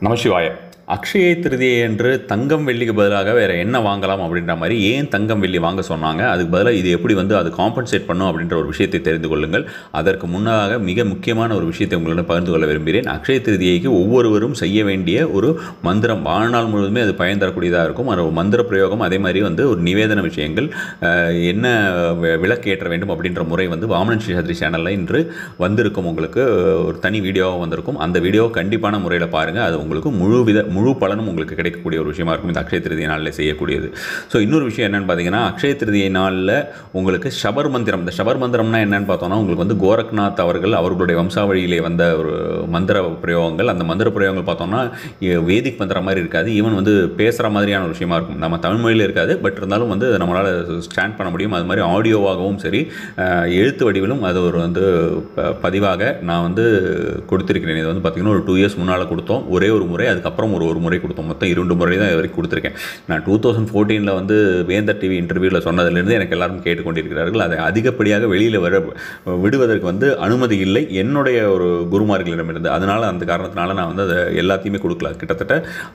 நமசிவாய அக்ஷய திருதியை என்று தங்கம் வெள்ளிக்கு பதிலாக வேறு என்ன வாங்கலாம் அப்படின்ற மாதிரி ஏன் தங்கம் வெள்ளி வாங்க சொன்னாங்க அதுக்கு பதிலாக இது எப்படி வந்து அது காம்பன்சேட் பண்ணும் அப்படின்ற ஒரு விஷயத்தை தெரிந்து கொள்ளுங்கள் அதற்கு முன்னதாக மிக முக்கியமான ஒரு விஷயத்தை உங்களிடம் பகிர்ந்து கொள்ள விரும்புகிறேன் அக்ஷய திருதியைக்கு ஒவ்வொருவரும் செய்ய வேண்டிய ஒரு மந்திரம் வாழ்நாள் முழுவதுமே அது பயன் தரக்கூடியதாக இருக்கும் அது ஒரு மந்திர பிரயோகம் அதே மாதிரி வந்து ஒரு நிவேதன விஷயங்கள் அஹ், என்ன வி- விளக்கேற்ற வேண்டும் அப்படின்ற முறை வந்து வாமனன் ஸ்ரீஹத்ரி சேனலில் இன்று வந்திருக்கும் உங்களுக்கு ஒரு தனி வீடியோவாக வந்திருக்கும் அந்த வீடியோ கண்டிப்பான முறையில் பாருங்கள் அது உங்களுக்கு முழு வித முழு பலனும் உங்களுக்கு கிடைக்கக்கூடிய ஒரு விஷயமா இருக்கும் இந்த அக்ஷய திருதியை நாளில் செய்யக்கூடியது ஸோ இன்னொரு விஷயம் என்னன்னு பார்த்தீங்கன்னா அக்ஷய திருதியை நாளில் உங்களுக்கு ஷபர் மந்திரம் இந்த ஷபர் மந்திரம்னா என்னன்னு பார்த்தோம்னா உங்களுக்கு வந்து கோரக்நாத் அவர்கள் அவர்களுடைய வம்சாவழியிலே வந்த ஒரு மந்திர பிரயோகங்கள் அந்த மந்திர பிரயோகங்கள் பார்த்தோம்னா இ- வேதிக் மந்திரம் மாதிரி இருக்காது ஈவன் வந்து பேசுகிற மாதிரியான ஒரு விஷயமா இருக்கும் நம்ம தமிழ் மொழியில் இருக்காது பட் இருந்தாலும் வந்து நம்மளால் ஸ்டாண்ட் பண்ண முடியும் அது மாதிரி ஆடியோவாகவும் சரி அஹ், எழுத்து வடிவிலும் அது ஒரு வந்து ப- பதிவாக நான் வந்து கொடுத்துருக்கிறேன் இது வந்து பார்த்திங்கன்னா ஒரு டூ இயர்ஸ் முன்னால் கொடுத்தோம் ஒரே ஒரு முறை அதுக்கப்புறம் ஒரு ஒரு முறை கொடுத்தோம் மொத்தம் இரண்டு முறை தான் இது வரைக்கும் கொடுத்துருக்கேன் நான் டூ தௌசண்ட் ஃபோர்டீனில் வந்து வேந்தர் டிவி இன்டர்வியூவில் சொன்னதுலேருந்து எனக்கு எல்லாரும் கேட்டுக்கொண்டிருக்கிறார்கள் அதை அதிகப்படியாக வெளியில் வர விடுவதற்கு வந்து அனுமதி இல்லை என்னுடைய ஒரு குருமார்களிடமிருந்து அதனால் அந்த காரணத்தினால நான் வந்து அதை எல்லாத்தையுமே கொடுக்கல கிட்டத்தட்ட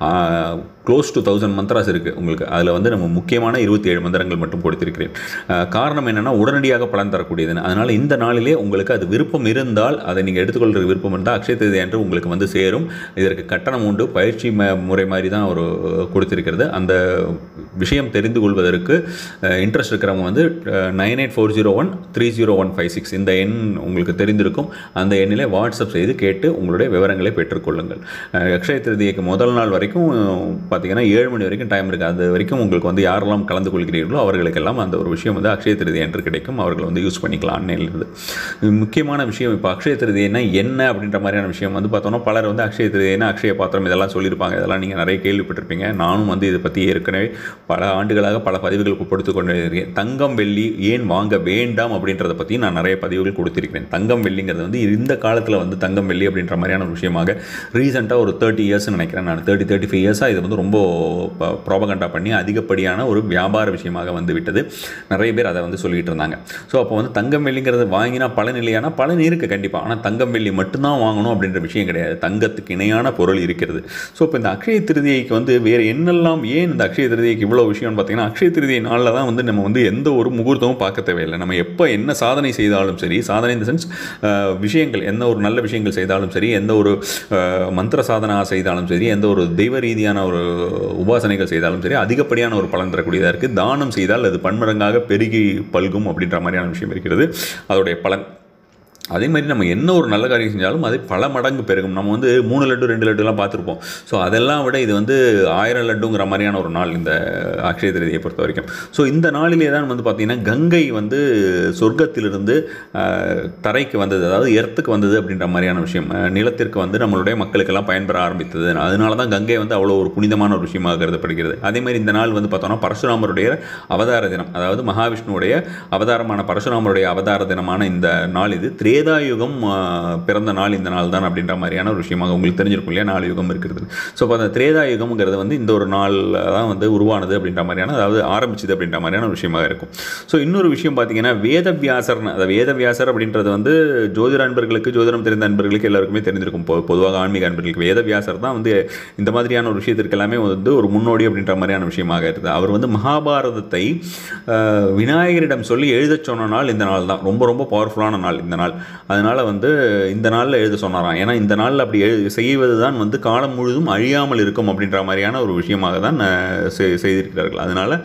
க்ளோஸ் டு தௌசண்ட் மந்த்ராஸ் இருக்குது உங்களுக்கு அதில் வந்து நம்ம முக்கியமான இருபத்தி ஏழு மந்திரங்கள் மட்டும் கொடுத்திருக்கிறேன் ஆஹ் காரணம் என்னென்னா உடனடியாக பலன் தரக்கூடியதுன்னு அதனால் இந்த நாளிலே உங்களுக்கு அது விருப்பம் இருந்தால் அதை நீங்கள் எடுத்துக்கொள்கிற விருப்பம் இருந்தால் அக்ஷய திருதி அன்று உங்களுக்கு வந்து சேரும் இதற்கு கட்டணம் உண்டு பயிற்சி ம முறை மாதிரி தான் ஒரு கொடுத்திருக்கிறது அந்த விஷயம் தெரிந்து கொள்வதற்கு இன்ட்ரெஸ்ட் இருக்கிறவங்க வந்து nine eight four zero one three zero one five six இந்த எண் உங்களுக்கு தெரிந்திருக்கும் அந்த எண்ணிலே வாட்ஸ்அப் செய்து கேட்டு உங்களுடைய விவரங்களை பெற்றுக்கொள்ளுங்கள் அஹ் அக்ஷய திருதியைக்கு முதல் நாள் வரைக்கும் பார்த்தீங்கன்னா ஏழு மணி வரைக்கும் டைம் இருக்குது அது வரைக்கும் உங்களுக்கு வந்து யாரெல்லாம் கலந்து கொள்கிறீர்களோ அவர்களுக்கெல்லாம் அந்த ஒரு விஷயம் வந்து அக்ஷய திருதி என்று கிடைக்கும் அவர்கள் வந்து யூஸ் பண்ணிக்கலாம் அன்னையிலிருந்து முக்கியமான விஷயம் இப்போ அக்ஷய திருதினா என்ன அப்படின்ற மாதிரியான விஷயம் வந்து பார்த்தோம்னா பலர் வந்து அக்ஷய திருதினா அக்ஷய பாத்திரம் இதெல்லாம் சொல்லியிருப்பாங்க இதெல்லாம் நீங்கள் நிறைய கேள்விப்பட்டிருப்பீங்க நானும் வந்து இதை பற்றி ஏற்கனவே பல ஆண்டுகளாக பல பதிவுகள் கொடுத்து கொண்டு இருக்கேன் தங்கம் வெள்ளி ஏன் வாங்க வேண்டாம் அப்படின்றத பற்றி நான் நிறைய பதிவுகள் கொடுத்திருக்கிறேன் தங்கம் வெள்ளிங்கிறது வந்து இந்த காலத்தில் வந்து தங்கம் வெள்ளி அப்படின்ற மாதிரியான ஒரு விஷயமாக ரீசெண்டாக ஒரு தேர்ட்டி இயர்ஸ் நினைக்கிறேன் நான் தேர்ட்டி தேர்ட்டி ஃபைவ் இயர்ஸாக இது வந்து ரொம்ப ப்ராபகண்டா பண்ணி அதிகப்படியான ஒரு வியாபார விஷயமாக வந்து விட்டது நிறைய பேர் அதை வந்து சொல்லிட்டு இருந்தாங்க ஸோ அப்போ வந்து தங்கம் வெள்ளிங்கிறது வாங்கினா பலன் இல்லையானா பலன் இருக்குது கண்டிப்பாக ஆனால் தங்கம் வெள்ளி மட்டும்தான் வாங்கணும் அப்படின்ற விஷயம் கிடையாது தங்கத்துக்கு இணையான பொருள் இருக்கிறது ஸோ இப்போ இந்த அக்ஷய திருதியைக்கு வந்து வேறு என்னெல்லாம் ஏன் இந்த அக்ஷய திருதியைக்கு இவ்வளோ விஷயம்னு பார்த்தீங்கன்னா அக்ஷய திருதியை நாளில் தான் வந்து நம்ம வந்து எந்த ஒரு முகூர்த்தமும் பார்க்க தேவையில்லை நம்ம எப்போ என்ன சாதனை செய்தாலும் சரி சாதனை இந்த சென்ஸ் விஷயங்கள் எந்த ஒரு நல்ல விஷயங்கள் செய்தாலும் சரி எந்த ஒரு அஹ், மந்திர சாதனா செய்தாலும் சரி எந்த ஒரு தெய்வ ரீதியான ஒரு உபாசனைகள் செய்தாலும் சரி அதிகப்படியான ஒரு பலன் தரக்கூடியதாக இருக்குது தானம் செய்தால் அது பன்மடங்காக பெருகி பல்கும் அப்படின்ற மாதிரியான விஷயம் இருக்கிறது அதோடைய பலன் அதே மாதிரி நம்ம என்ன ஒரு நல்ல காரியம் செஞ்சாலும் அது பல மடங்கு பெருகும் நம்ம வந்து மூணு லட்டு ரெண்டு லட்டுலாம் பார்த்துருப்போம் ஸோ அதெல்லாம் விட இது வந்து ஆயிரம் லட்டுங்கிற மாதிரியான ஒரு நாள் இந்த அக்ஷய திருதியை பொறுத்த வரைக்கும் ஸோ இந்த நாளிலே தான் வந்து பார்த்திங்கன்னா கங்கை வந்து சொர்க்கத்திலிருந்து ஆஹ், தரைக்கு வந்தது அதாவது எர்த்துக்கு வந்தது அப்படின்ற மாதிரியான விஷயம் ஆஹ், நிலத்திற்கு வந்து நம்மளுடைய மக்களுக்கெல்லாம் பயன்பெற ஆரம்பித்தது அதனால தான் கங்கை வந்து அவ்வளோ ஒரு புனிதமான ஒரு விஷயமாக கருதப்படுகிறது அதே மாதிரி இந்த நாள் வந்து பார்த்தோம்னா பரசுராமருடைய அவதார தினம் அதாவது மகாவிஷ்ணுவுடைய அவதாரமான பரசுராமருடைய அவதார தினமான இந்த நாள் இது திரேதாயுகம் ஆஹ், பிறந்த நாள் இந்த நாள் தான் அப்படின்ற மாதிரியான ஒரு விஷயமாக உங்களுக்கு தெரிஞ்சிருக்கும் இல்லையா நாலு யுகம் இருக்கிறது ஸோ அப்போ அந்த திரேதாயுகம்ங்கிறது வந்து இந்த ஒரு நாள் தான் வந்து உருவானது அப்படின்ற மாதிரியான அதாவது ஆரம்பிச்சது அப்படின்ற மாதிரியான ஒரு விஷயமாக இருக்கும் ஸோ இன்னொரு விஷயம் பார்த்தீங்கன்னா வேதவியாசர்னு அந்த வேதவியாசர் அப்படின்றது வந்து ஜோதிட அன்பர்களுக்கு ஜோதிடம் தெரிந்த அன்பர்களுக்கு எல்லாருக்குமே தெரிஞ்சிருக்கும் பொ- பொதுவாக ஆன்மீக அன்பர்களுக்கு வேதவியாசர் தான் வந்து இந்த மாதிரியான ஒரு விஷயத்திற்கு எல்லாமே வந்து ஒரு முன்னோடி அப்படின்ற மாதிரியான விஷயமாக இருக்குது அவர் வந்து மகாபாரதத்தை ஆஹ், விநாயகரிடம் சொல்லி எழுதச் சொன்ன நாள் இந்த நாள் தான் ரொம்ப ரொம்ப பவர்ஃபுல்லான நாள் இந்த நாள் அதனால் வந்து இந்த நாளில் எழுத சொன்னாராம் ஏன்னா இந்த நாளில் அப்படி எழு செய்வது தான் வந்து காலம் முழுதும் அழியாமல் இருக்கும் அப்படின்ற மாதிரியான ஒரு விஷயமாக தான் ஆஹ், செய்- செய்திருக்கிறார்கள் அதனால்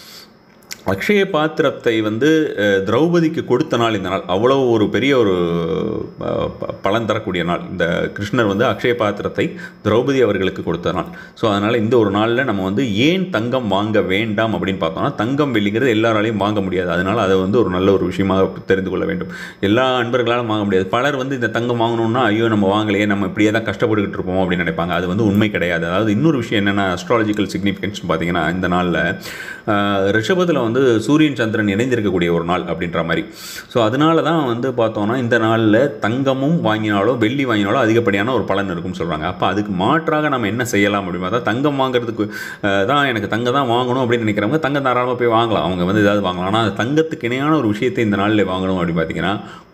அக்ஷய பாத்திரத்தை வந்து அஹ், திரௌபதிக்கு கொடுத்த நாள் இந்த நாள் அவ்வளோ ஒரு பெரிய ஒரு அஹ், ப- பலன் தரக்கூடிய நாள் இந்த கிருஷ்ணர் வந்து அக்ஷய பாத்திரத்தை திரௌபதி அவர்களுக்கு கொடுத்த நாள் ஸோ அதனால் இந்த ஒரு நாளில் நம்ம வந்து ஏன் தங்கம் வாங்க வேண்டாம் அப்படின்னு பார்த்தோம்னா தங்கம் வெள்ளிங்கிறது எல்லாராலையும் வாங்க முடியாது அதனால் அதை வந்து ஒரு நல்ல ஒரு விஷயமாக தெரிந்து கொள்ள வேண்டும் எல்லா அன்பர்களாலும் வாங்க முடியாது பலர் வந்து இந்த தங்கம் வாங்கணும்னா ஐயோ நம்ம வாங்கலையே நம்ம இப்படியே தான் கஷ்டப்பட்டுக்கிட்டு இருப்போம் அப்படின்னு நினைப்பாங்க அது வந்து உண்மை கிடையாது அதாவது இன்னொரு விஷயம் என்னென்னா அஸ்ட்ராலஜிக்கல் சிக்னிஃபிகன்ஸ் பார்த்தீங்கன்னா இந்த நாளில் ரிஷபத்தில் வந்து சூரியன் சந்திரன் இணைந்திருக்கக்கூடிய ஒரு நாள் அப்படின்ற மாதிரி ஸோ அதனால தான் வந்து பார்த்தோம்னா இந்த நாளில் தங்கமும் வாங்கினாலோ வெள்ளி வாங்கினாலோ அதிகப்படியான ஒரு பலன் இருக்கும்னு சொல்கிறாங்க அப்போ அதுக்கு மாற்றாக நம்ம என்ன செய்யலாம் அப்படின்னா அதாவது தங்கம் வாங்குறதுக்கு அஹ், தான் எனக்கு தங்கம் தான் வாங்கணும் அப்படின்னு நினைக்கிறவங்க தங்கம் தாராளமாக போய் வாங்கலாம் அவங்க வந்து ஏதாவது வாங்கலாம் ஆனால் தங்கத்துக்கு இணையான ஒரு விஷயத்தை இந்த நாளில் வாங்கணும் அப்படின்னு பார்த்தீங்கன்னா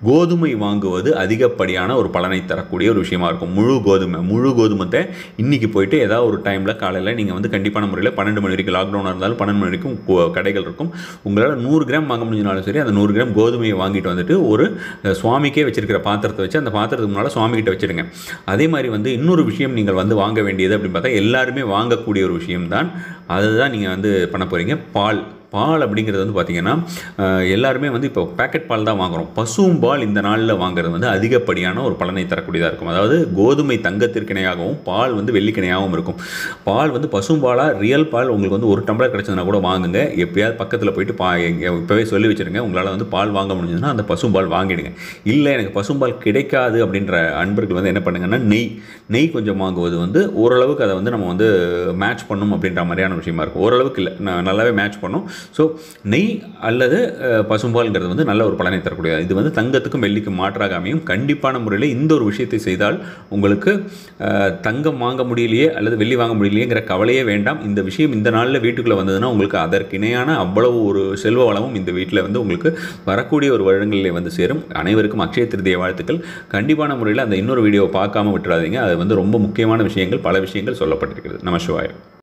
கோதுமை வாங்குவது அதிகப்படியான ஒரு பலனை தரக்கூடிய ஒரு விஷயமா இருக்கும் முழு கோதுமை முழு கோதுமத்தை இன்றைக்கி போயிட்டு ஏதாவது ஒரு டைமில் காலையில் நீங்கள் வந்து கண்டிப்பான முறையில் பன்னெண்டு மணி வரைக்கும் லாக்டவுனாக இருந்தாலும் பன்னெண்டு மணி வரைக்கும் கு- கடைகள் இருக்கும் உங்களால் நூறு கிராம் வாங்க முடிஞ்சினாலும் சரி அந்த நூறு கிராம் கோதுமையை வாங்கிட்டு வந்துட்டு ஒரு அஹ், சுவாமிக்கே வச்சிருக்கிற பாத்திரத்தை வச்சு அந்த பாத்திரத்துக்கு முன்னால் சுவாமி கிட்ட வச்சிடுங்க அதே மாதிரி வந்து இன்னொரு விஷயம் நீங்கள் வந்து வாங்க வேண்டியது அப்படின்னு பார்த்தா எல்லாருமே வாங்கக்கூடிய ஒரு விஷயம்தான் அதுதான் நீங்கள் வந்து பண்ண போகிறீங்க பால் பால் அப்படிங்கிறது வந்து பார்த்திங்கன்னா அஹ், எல்லாருமே வந்து இப்போ பேக்கெட் பால் தான் வாங்குறோம் பசும் பால் இந்த நாளில் வாங்குறது வந்து அதிகப்படியான ஒரு பலனை தரக்கூடியதாக இருக்கும் அதாவது கோதுமை தங்கத்திற்கிணையாகவும் பால் வந்து வெள்ளிக்கிணையாகவும் இருக்கும் பால் வந்து பசும் பாலாக ரியல் பால் உங்களுக்கு வந்து ஒரு டம்ளர் கிடச்சதுன்னா கூட வாங்குங்க எப்பயாவது பக்கத்தில் போயிட்டு பா எங்க- இப்போவே சொல்லி வச்சுருங்க உங்களால் வந்து பால் வாங்க முடிஞ்சதுன்னா அந்த பசும் பால் வாங்கிடுங்க இல்லை எனக்கு பசும்பால் கிடைக்காது அப்படின்ற அன்பர்கள் வந்து என்ன பண்ணுங்கன்னா நெய் நெய் கொஞ்சம் வாங்குவது வந்து ஓரளவுக்கு அதை வந்து நம்ம வந்து மேட்ச் பண்ணும் அப்படின்ற மாதிரியான விஷயமா இருக்கும் ஓரளவுக்கு இல்லை ந- நல்லாவே மேட்ச் பண்ணும் ஸோ நெய் அல்லது அஹ், பசும்பால்ங்கிறது வந்து நல்ல ஒரு பலனை தரக்கூடியது இது வந்து தங்கத்துக்கும் வெள்ளிக்கும் மாற்றாக அமையும் கண்டிப்பான முறையில் இந்த ஒரு விஷயத்தை செய்தால் உங்களுக்கு அஹ், தங்கம் வாங்க முடியலையே அல்லது வெள்ளி வாங்க முடியலையேங்கிற கவலையே வேண்டாம் இந்த விஷயம் இந்த நாளில் வீட்டுக்குள்ளே வந்ததுன்னா உங்களுக்கு அதற்கு இணையான அவ்வளவு ஒரு செல்வ வளமும் இந்த வீட்டில் வந்து உங்களுக்கு வரக்கூடிய ஒரு வருடங்களிலே வந்து சேரும் அனைவருக்கும் அக்ஷய திருதிய வாழ்த்துக்கள் கண்டிப்பான முறையில் அந்த இன்னொரு வீடியோவை பார்க்காம விட்டுறாதீங்க அது வந்து ரொம்ப முக்கியமான விஷயங்கள் பல விஷயங்கள் சொல்லப்பட்டிருக்கிறது நம சிவாயம்